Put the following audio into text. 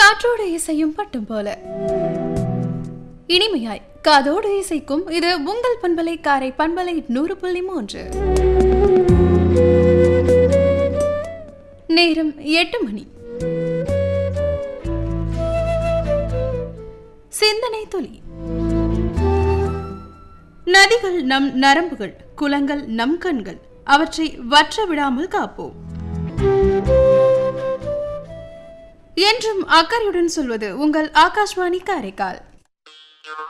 காற்றோடு இசையும் பட்டும் போல இனிமையாய் காதோடு இசைக்கும் இது உங்கள் பண்பலை காரை பண்பலை நூறு புள்ளி மூன்று நேரம் எட்டு மணி சிந்தனை துளி நதிகள் நம் நரம்புகள் குளங்கள் நம் கண்கள் அவற்றை வற்ற விடாமல் காப்போம் என்றும் அக்கறையுடன் சொல்வது உங்கள் ஆகாஷ்வாணி காரைக்கால்